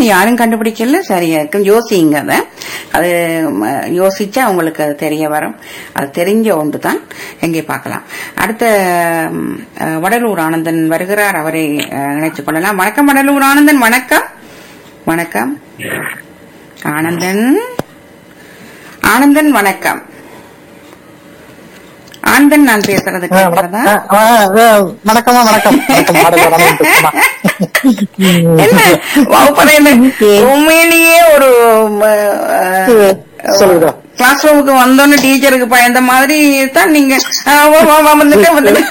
யாரும் கண்டுபிடிக்கல சரியா இருக்கும் யோசிங்க அதை அது ம, யோசிச்சா உங்களுக்கு அது தெரிய வரும் அது தெரிஞ்ச ஒன்று தான் எங்கே பார்க்கலாம் அடுத்த ம், அஹ், வடலூர் ஆனந்தன் வருகிறார் அவரை அஹ், இணைத்துக் கொள்ளலாம் வணக்கம் வடலூர் ஆனந்தன் வணக்கம் வணக்கம் ஆனந்தன் ஆனந்தன் வணக்கம் ஆனந்தன் நான் பேசுறது ஆ, கேட்கிறதா ஆ, ஆ, வணக்கம்மா வணக்கம் வணக்கம் மாடல் வணக்கம் பேசுமா. என்ன வகுப்பறையில உண்மையிலேயே ஒரு சொல்லுங்க. கிளாஸ் ரூமுக்கு வந்தோன்னு டீச்சருக்கு பயந்த மாதிரி தான் நீங்க ஆ, வா, வா, வா, வந்துட்டேன் வந்துட்டேன்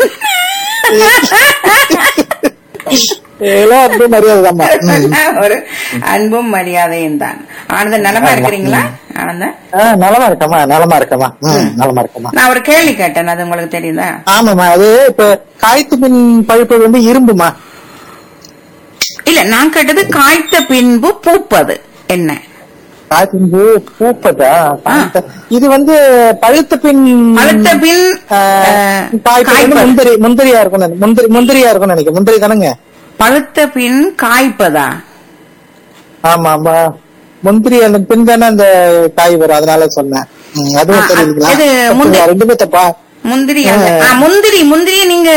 எல்லாம் அப்படியே மரியாதை தான்மா ம். ஒரு அன்பும் மரியாதையும் தான் ஆனந்தன் நலமா இருக்கிறீங்களா ஆனந்தன் ஆ, நலமா இருக்கமா நலமா இருக்கமா ம், நலமா இருக்கமா நான் ஒரு கேள்வி கேட்டேன் அது உங்களுக்கு தெரியுதா ஆமாமா அது இப்ப காய்த்து பின் பழுப்பு வந்து இரும்புமா இல்ல நான் கேட்டது காய்த்த பின்பு பூப்பது என்ன காய்த்து பின்பு பூப்பதா காய்த்த- இது வந்து பழுத்த பின் பழுத்த பின் ஆ, ஆ, காய்ப்பு வந்து காய்ப்பது. முந்திரி முந்திரியா இருக்கும் நினை- முந்திரி முந்திரியா இருக்கும் நினைக்கிறேன் முந்திரி தானங்க பழுத்த பின் காய்ப்பதா ஆமா ஆமா முந்திரி அந்த பின் தானே அந்த காய் வரும் அதனால சொன்னேன் ம், அதுவும் ஆ, தெரியுங்களா இது முந்தி- தப்புங்களா? ரெண்டுமே தப்பா முந்திரி அந்த ஆ, முந்திரி முந்திரி நீங்க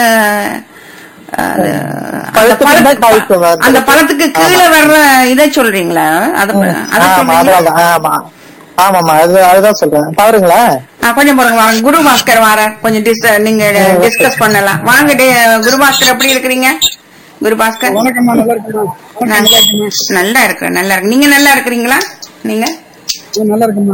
அது, அந்த பழுத்த பின் தான் பழத்து- காய்க்கும் வருது. அந்த பழத்துக்கு கீழே வர்ற இதை சொல்றீங்களா அத அத ஆமா சொல்றீங்களா? அதான் ஆமா ஆமாமா அது அதுதான் சொல்றேன் பாருங்களா ஆ, கொஞ்சம் பாருங்க வாங்க குரு பாஸ்கர் வார கொஞ்சம் டிஸ் நீங்க டிஸ்கஸ் பண்ணலாம் வாங்க டே- குரு பாஸ்கர் எப்படி இருக்கிறீங்க குரு பாஸ்கர் நான் நல்லா இருக்கிறேன் நல்லா இருக்கு நீங்க நல்லா இருக்கிறீங்களா நீங்க நல்லா இருக்குமா